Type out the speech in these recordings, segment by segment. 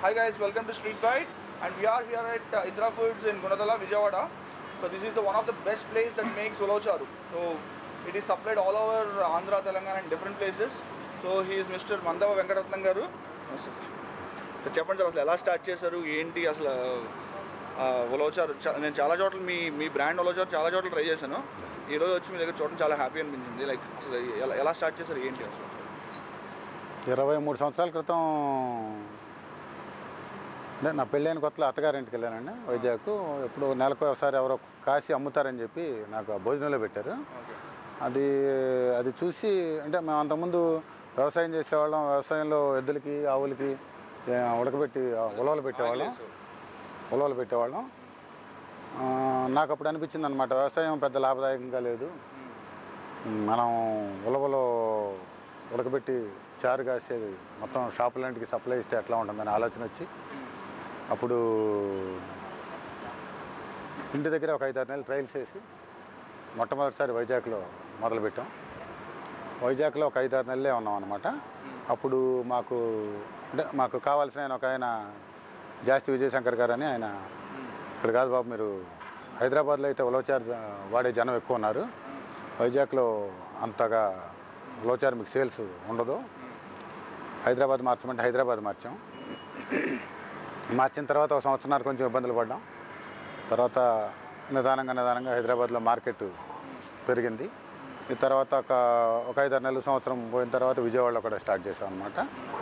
Hi guys, welcome to Street Guide and we are here at uh, Indra Foods in Gunadala, Vijayawada. So this is the one of the best place that makes Ulocharu. So it is supplied all over Andhra, Telangana and different places. So he is Mr. Mandava Venkatatnam garu. So చెప్పండి sir అసలు ఎలా start చేశారు ఏంటి అసలు ఉలోచారు నేను చాలా చోట్ల మీ మీ brand ఉలోచారు చాలా చోట్ల ట్రై చేశాను ఈరోజు వచ్చి మీ దగ్గర చూడడం చాలా హ్యాపీ అనిపించింది లైక్ అసలు ఎలా ఎలా స్టార్ట్ చేశారు ఏంటి అసలు ఇరవై మూడు సంవత్సరాల క్రితం అంటే నా పెళ్ళైన కొత్తలో అత్తగారింటికి వెళ్ళానండి వైజాగ్ ఎప్పుడు నెలకు ఒకసారి ఎవరో కాసి అమ్ముతారని చెప్పి నాకు ఆ భోజనంలో పెట్టారు ఓకే అది అది చూసి అంటే మేము అంతకుముందు వ్యవసాయం చేసేవాళ్ళం వ్యవసాయంలో ఎద్దులకి ఆవులకి ఏ, ఉడకబెట్టి ఆ, ఉలవలు పెట్టేవాళ్ళం ఉలవలు పెట్టేవాళ్ళం ఆ, నాకు అప్పుడు అనిపించింది అనమాట వ్యవసాయం పెద్ద లాభదాయకంగా లేదు మనం ఉలవలో ఉడకబెట్టి చారు కాసేది మొత్తం షాపులంటికి సప్లై ఇస్తే ఎట్లా ఉంటుందని ఆలోచన వచ్చి అప్పుడు ఇంటి దగ్గర ఒక ఐదారు నెలలు ట్రయల్స్ చేసి మొట్టమొదటిసారి వైజాగ్లో మొదలుపెట్టాం వైజాగ్లో ఒక ఐదారు నెలలే ఉన్నాం అనమాట అప్పుడు మాకు అంటే మాకు కావాల్సిన ఆయన ఒక ఆయన జాస్తి విజయశంకర్ గారు అని ఆయన ఇక్కడ కాదు బాబు మీరు హైదరాబాద్లో అయితే ఉలవచారు వాడే జనం ఎక్కువ ఉన్నారు వైజాగ్లో అంతగా ఉలవచారు మీకు సేల్స్ ఉండదు హైదరాబాద్ మార్చమంటే హైదరాబాద్ మార్చాం మార్చిన తర్వాత ఒక సంవత్సరానికి కొంచెం ఇబ్బందులు పడ్డాం తర్వాత నిదానంగా నిదానంగా హైదరాబాద్లో మార్కెట్ పెరిగింది ఈ తర్వాత ఒక ఒక ఐదారు నెలల సంవత్సరం పోయిన తర్వాత విజయవాడలో కూడా స్టార్ట్ చేసాం అనమాట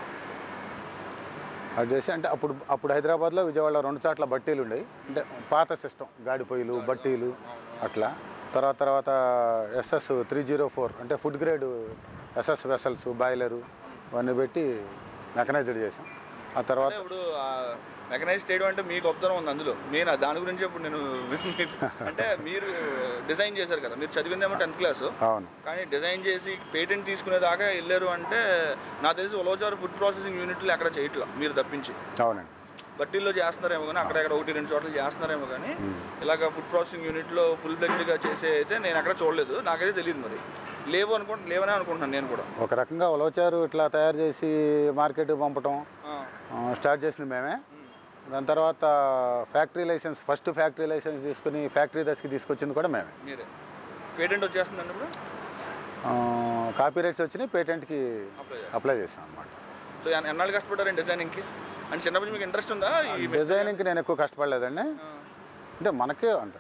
అది చేసి అంటే అప్పుడు అప్పుడు హైదరాబాద్లో విజయవాడలో రెండు చాట్ల బట్టీలు ఉండేవి అంటే పాత సిస్టమ్ గాడి పొయ్యిలు బట్టీలు అట్లా తర్వాత తర్వాత ఎస్ఎస్ త్రీ జీరో ఫోర్ అంటే food grade SS vessels boiler ఇవన్నీ పెట్టి మెకనైజ్డ్ చేసాం ఆ తర్వాత అంటే ఇప్పుడు మెకనైజ్ చేయడం అంటే మీకు గొప్పతనం ఉంది అందులో నేను దాని గురించి ఇప్పుడు నేను అంటే మీరు డిజైన్ చేశారు కదా మీరు చదివిందేమో టెన్త్ క్లాస్ అవును కానీ డిజైన్ చేసి పేటెంట్ తీసుకునేదాకా వెళ్ళారు అంటే నాకు తెలిసి ఒలోచారు ఫుడ్ ప్రాసెసింగ్ యూనిట్లు ఎక్కడ చేయట్లా మీరు తప్పించి అవునండి బట్టీల్లో చేస్తున్నారేమో కానీ అక్కడెక్కడ ఒకటి రెండు చోట్ల చేస్తున్నారేమో కానీ ఇలాగ ఫుడ్ ప్రాసెసింగ్ యూనిట్లో ఫుల్ బ్లెడ్గా చేసే అయితే నేను అక్కడ చూడలేదు నాకైతే తెలియదు మరి లేవు అనుకుంటు లేవనే అనుకుంటున్నాను నేను కూడా ఒక రకంగా ఉలవచారు ఇట్లా తయారు చేసి మార్కెట్ పంపటం ఆ, ఆ, స్టార్ట్ చేసింది మేమే దాని తర్వాత factory licence first factory licence తీసుకుని ఫ్యాక్టరీ దశకి తీసుకొచ్చింది కూడా మేమే మీరే పేటెంట్ వచ్చేస్తుందండి ఇప్పుడు కాపీ రైట్స్ వచ్చినాయి పేటెంట్కి అప్లై చేయాలి. అప్లై చేసాం అనమాట సో ఎన్- ఎన్నాళ్ళు కష్టపడ్డారండి డిజైనింగ్కి అంటే చిన్నప్పటి నుంచి మీకు ఇంట్రెస్ట్ ఉందా ఈ డిజైనింగ్కి నేను ఎక్కువ కష్టపడలేదండి ఆ, అంటే మనకే అంటే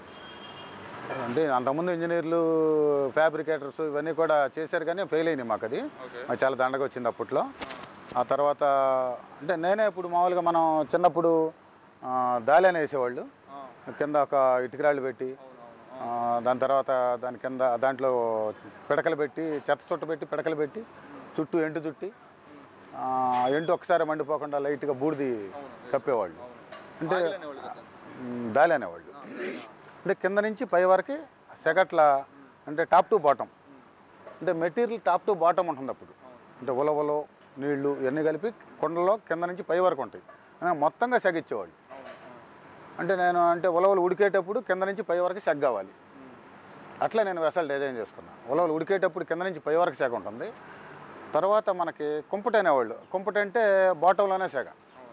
అంటే అంతకుముందు ఇంజనీర్లు ఫ్యాబ్రికేటర్స్ ఇవన్నీ కూడా చేశారు కానీ ఫెయిల్ అయినాయి మాకు అది ఓకే మాకు చాలా దండగా వచ్చింది అప్పట్లో ఆ తర్వాత అంటే నేనే ఇప్పుడు మామూలుగా మనం చిన్నప్పుడు ఆ, దాలేని వేసేవాళ్ళు ఆ, కింద ఒక ఇటుకరాళ్ళు పెట్టి అవునవును ఆ, దాని తర్వాత దాని కింద దాంట్లో పిడకలు పెట్టి చెత్త చుట్ట పెట్టి పిడకలు పెట్టి చుట్టూ ఎండు చుట్టి ఆ, ఎండు ఒకసారి మండిపోకుండా లైట్గా బూడిది కప్పేవాళ్ళు అంటే ఆయిల్ అనేవాళ్ళు కదా. మ్, దాలి అనేవాళ్ళు అంటే కింద నుంచి పై వరకు సెగట్ల అంటే టాప్ టు బాటమ్ అంటే మెటీరియల్ టాప్ టు బాటమ్ ఉంటుంది అప్పుడు అంటే ఉలవలో నీళ్లు ఇవన్నీ కలిపి కొండలో కింద నుంచి పై వరకు ఉంటాయి ఆ, మొత్తంగా సెగిచ్చేవాళ్ళు అంటే నేను అంటే ఉలవలు ఉడికేటప్పుడు కింద నుంచి పై వరకు సెగ్ కావాలి అట్లా నేను వెసలు డిజైన్ చేసుకున్నాను ఉలవలు ఉడికేటప్పుడు కింద నుంచి పై వరకు సెగ ఉంటుంది తర్వాత మనకి కుంపట అనేవాళ్ళు కుంపట అంటే బాటంలోనే సెగ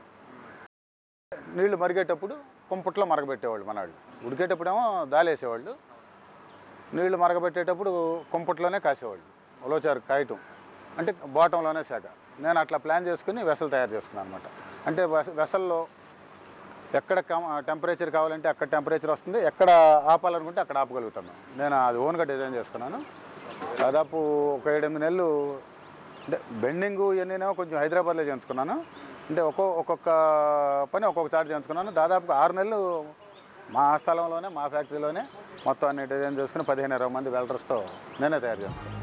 నీళ్లు మరిగేటప్పుడు కుంపట్లో మరగబెట్టేవాళ్ళు మన వాళ్ళు ఉడికేటప్పుడేమో దాలేసేవాళ్ళు నీళ్లు మరగబెట్టేటప్పుడు కుంపట్లోనే కాసేవాళ్ళు ఉలవచారు కాయటం అంటే బాటంలోనే శాఖ నేను అట్లా ప్లాన్ చేసుకుని వెసలు తయారు చేసుకున్నాను అనమాట అంటే వెస- వెసల్లో ఎక్కడ టెంపరేచర్ కావాలంటే అక్కడ టెంపరేచర్ వస్తుంది ఎక్కడ ఆపాలనుకుంటే అక్కడ ఆపగలుగుతాను నేను అది ఓన్గా డిజైన్ చేసుకున్నాను దాదాపు ఒక ఏడెనిమిది నెలలు అంటే బెండింగ్ ఇవన్నీనేమో కొంచెం హైదరాబాద్లో చేయించుకున్నాను అంటే ఒక్కో ఒక్కొక్క పని ఒక్కొక్క చాటు చేయించుకున్నాను దాదాపుగా ఆరు నెలలు మా స్థలంలోనే మా ఫ్యాక్టరీలోనే మొత్తం అన్ని డిజైన్ చేసుకుని పదిహేను ఇరవై మంది వెల్డర్స్తో నేనే తయారు చేస్తాను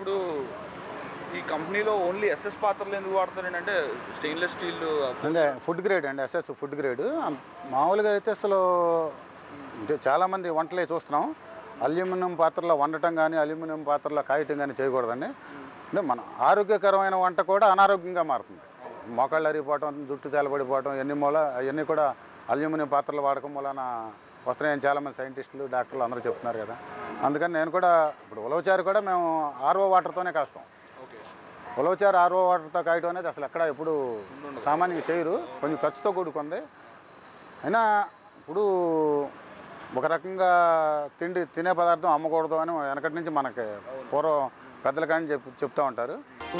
ఇప్పుడు ఈ కంపెనీలో ఓన్లీ ఎస్ఎస్ పాత్రలు ఎందుకు వాడతారండి అంటే స్టెయిన్లెస్ స్టీల్ అంటే ఫుడ్ గ్రేడ్ అండి ఎస్ఎస్ ఫుడ్ గ్రేడ్ అం- మామూలుగా అయితే అసలు అంటే చాలామంది వంటలే చూస్తున్నాం అల్యూమినియం పాత్రలో వండటం కానీ అల్యూమినియం పాత్రలో కాయటం కానీ చేయకూడదండి అంటే మన ఆరోగ్యకరమైన వంట కూడా అనారోగ్యంగా మారుతుంది మోకాళ్ళు అరిగిపోవటం జుట్టు తెల్లబడిపోవటం ఇవన్నీ మూల అవన్నీ కూడా అల్యూమినియం పాత్రలు వాడకం మూలన వస్తున్నాయని చాలామంది సైంటిస్టులు డాక్టర్లు అందరూ చెప్తున్నారు కదా అందుకని నేను కూడా ఇప్పుడు ఉలవచారు కూడా మేము ఆర్ఓ వాటర్తోనే కాస్తాం ఓకే ఉలవచారు ఆర్ఓ వాటర్తో కాయటం అనేది అసలు ఎక్కడ ఎప్పుడు సామాన్యంగా చేయరు కొంచెం ఖర్చుతో కూడుకుంది అయినా ఇప్పుడు ఒక రకంగా తిండి తినే పదార్థం అమ్మకూడదు అని వెనకటి నుంచి మనకి పూర్వం పెద్దల కానీ చెప్ చెప్తూ ఉంటారు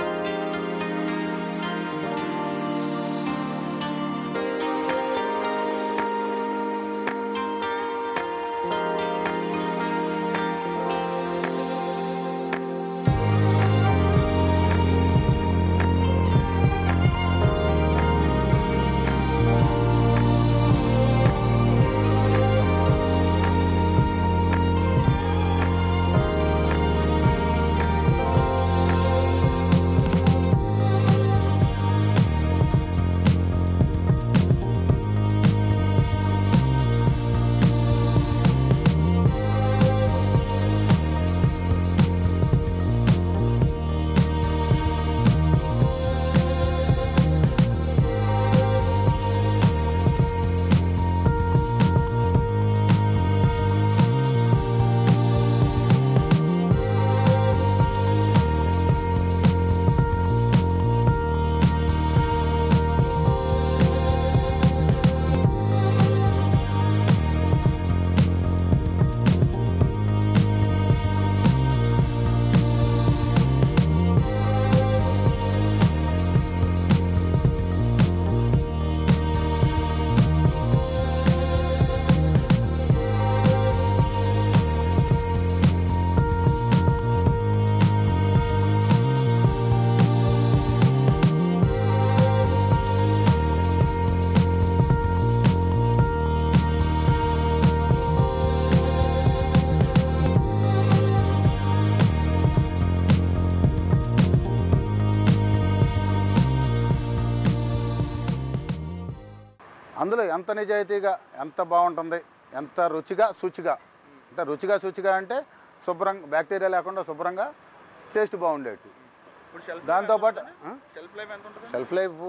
అందులో ఎంత నిజాయితీగా ఎంత బాగుంటుంది ఎంత రుచిగా శుచిగా అంటే రుచిగా శుచిగా అంటే శుభ్రంగా బ్యాక్టీరియా లేకుండా శుభ్రంగా టేస్ట్ బాగుండేట్టు ఇప్పుడు షెల్ఫ్ దాంతోపాటు ఆ? షెల్ఫ్ లైఫ్ ఎంత ఉంటుంది షెల్ఫ్ లైఫ్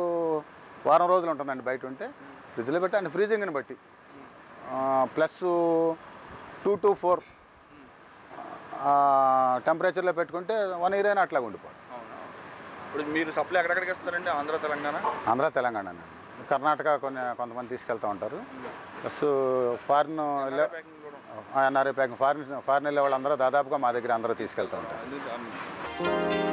వారం రోజులు ఉంటుందండి బయట ఉంటే ఫ్రిడ్జ్లో పెట్టి అండ్ ఫ్రీజింగ్ని బట్టి ప్లస్ టూ టు ఫోర్ టెంపరేచర్లో పెట్టుకుంటే వన్ ఇయర్ అయినా అట్లా ఉండిపోదు అవునా ఇప్పుడు మీరు సప్లై ఎక్కడెక్కడికి ఇస్తారండి ఆంధ్ర తెలంగాణ ఆంధ్ర తెలంగాణ కర్ణాటక కొన్ని కొంతమంది తీసుకెళ్తూ ఉంటారు ప్లస్ ఫారిన్ వెళ్ళే ప్యాకింగ్ కూడా ఎన్ఆర్ఐ ప్యాకింగ్ ఫారిన్ ఫారిన్ వెళ్ళే వాళ్ళందరూ దాదాపుగా మా దగ్గర అందరూ తీసుకెళ్తూ ఉంటారు ఎందుకు అమ్-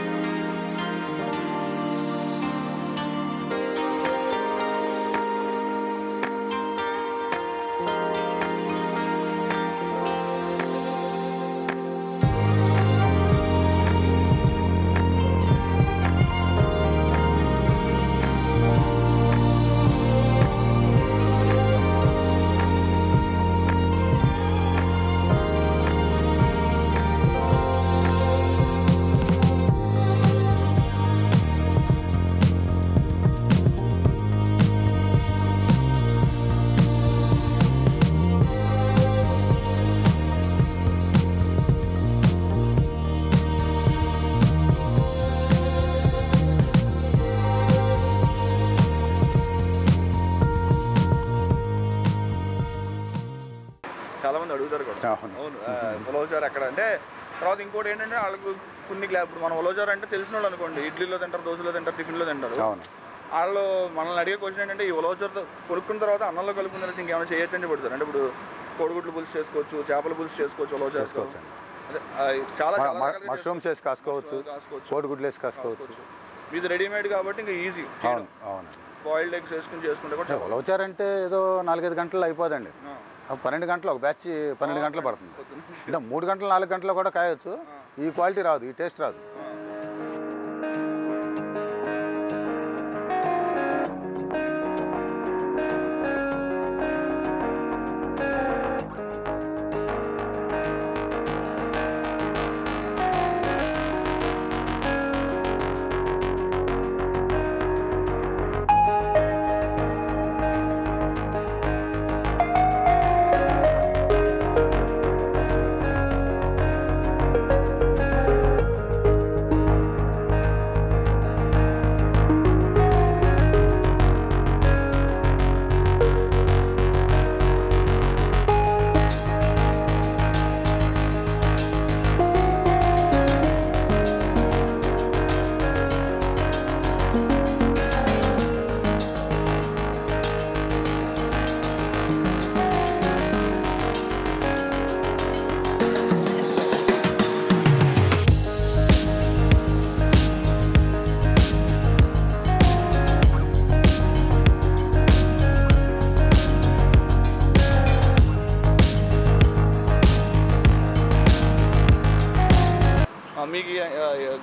చాలా మంది అడుగుతారు కూడా అవును. అవును ఉలవచారు ఎక్కడ అంటే తర్వాత ఇంకోటి ఏంటంటే వాళ్ళకు కొన్ని గ్లా ఇప్పుడు మన ఉలవచారు అంటే తెలిసిన వాళ్ళు అనుకోండి ఇడ్లీలో తింటారు దోశలో తింటారు టిఫిన్లో తింటారు అవును వాళ్ళు మనల్ని అడిగే క్వశ్చన్ ఏంటంటే ఈ ఉలవచారు కొనుక్కున్న తర్వాత అన్నంలో కలుపుకున్న తర్వాత ఇంకేమైనా చేయొచ్చు అని పడుతారు అంటే ఇప్పుడు కోడిగుడ్లు పులుసు చేసుకోవచ్చు చేపల పులుసు చేసుకోవచ్చు ఉలవచారు చేసుకోవచ్చు. అదే ఆ, చాలా చాలా రకాలుగా మష్రూమ్స్ వేసి కాసుకోవచ్చు కాసుకోవచ్చు కోడిగుడ్లు వేసి కాసుకోవచ్చు ఇది రెడీమేడ్ కాబట్టి ఇంకా ఈజీ అవును అవును బాయిల్డ్ ఎగ్స్ వేసుకుని చేసుకుంటే కూడా చాలా- ఉలవచారంటే ఏదో నాలుగైదు గంటలు అయిపోదండి ఆ, ఒక పన్నెండు గంటలు ఒక బ్యాచ్ పన్నెండు గంటలు పడుతుంది పొద్దున్న. అంటే మూడు గంటలు నాలుగు గంటలు కూడా కాయొచ్చు ఈ క్వాలిటీ రాదు ఈ టేస్ట్ రాదు ఆ.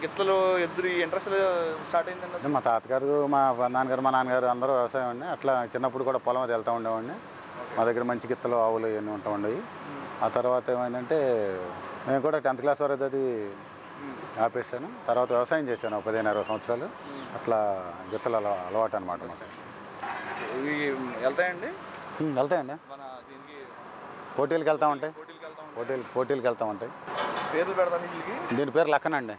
గిత్తలు ఎద్దురు ఇంట్రెస్ట్ స్టార్ట్ అయిందండి అంటే మా తాతగారు మా నాన్నగారు మా నాన్నగారు అందరూ వ్యవసాయం అండి అట్లా చిన్నప్పుడు కూడా పొలం అది వెళ్తూ ఉండేవాడిని మా దగ్గర మంచి గిత్తలు ఆవులు ఇవన్నీ ఉంటా ఉండేవి ఆ తర్వాత ఏమైందంటే నేను కూడా టెన్త్ క్లాస్ వరకు చదివి ఆపేసాను తర్వాత వ్యవసాయం చేశాను ఒక పదిహేను ఇరవై సంవత్సరాలు అట్లా గిత్తలు అలా అలవాటు అనమాట మాకు ఇవి వెళ్తాయండి ఉమ్, వెళ్తాయండి మన దీనికి పోటీలకు వెళ్తా ఉంటాయి పోటీలకు వెళ్తాం పోటీలు పోటీలకు వెళ్తా ఉంటాయి పేర్లు పెడతాను వీళ్ళకి దీని పేరు లక్కనండి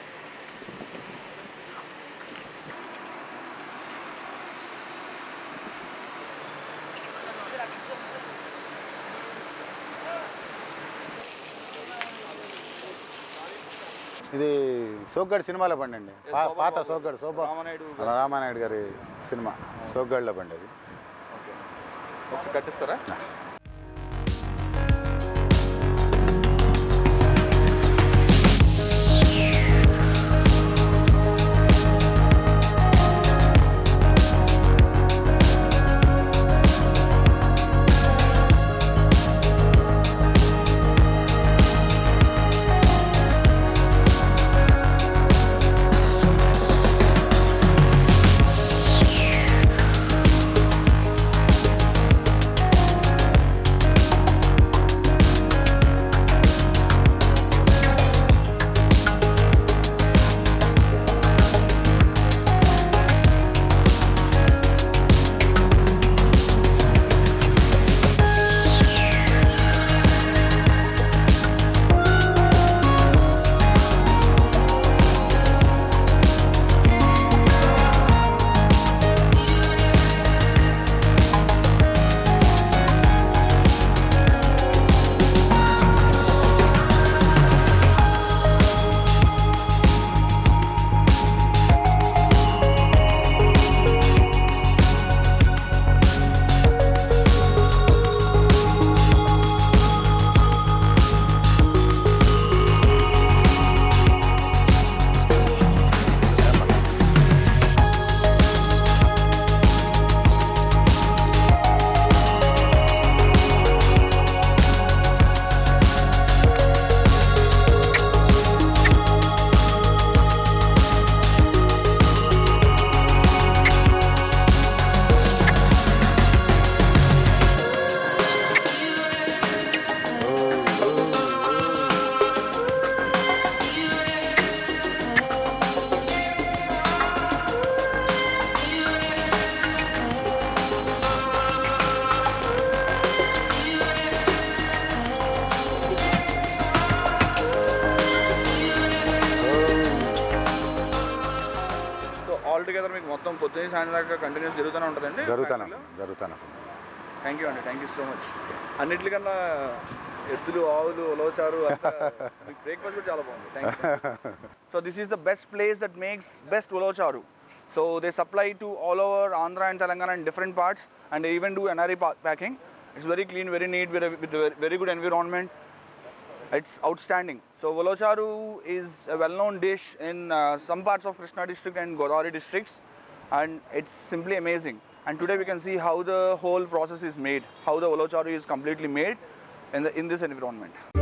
ఇది సోగ్గాడు సినిమాలో బండి అండి పా- పాత సోగ్గాడు శోభ రామనాయుడు రామానాయుడు గారి సినిమా సోగ్గాడులో బండి అది ఓకే ఒకసారి కట్టిస్తారా సో ఆల్ టుగెదర్ మీకు మొత్తం పొద్దున్న సాయంత్రం దాకా కంటిన్యూస్ జరుగుతూనే ఉంటుందండి జరుగుతాను జరుగుతాను థ్యాంక్ యూ అండి థ్యాంక్ యూ సో మచ్ అన్నిటికన్నా ఎద్దులు ఆవులు ఉలవచారు బ్రేక్ఫాస్ట్ కూడా చాలా బాగుంది thank you so this is the best place that makes best ulavacharu so they supply to all over Andhra and Telangana and different parts and even do NRI packing it's very clean very neat with very good environment it's outstanding. So Volocharu is a well-known dish in uh, some parts of Krishna district and Godavari districts, and it's simply amazing. And today we can see how the whole process is made, how the Volocharu is completely made in the in this environment.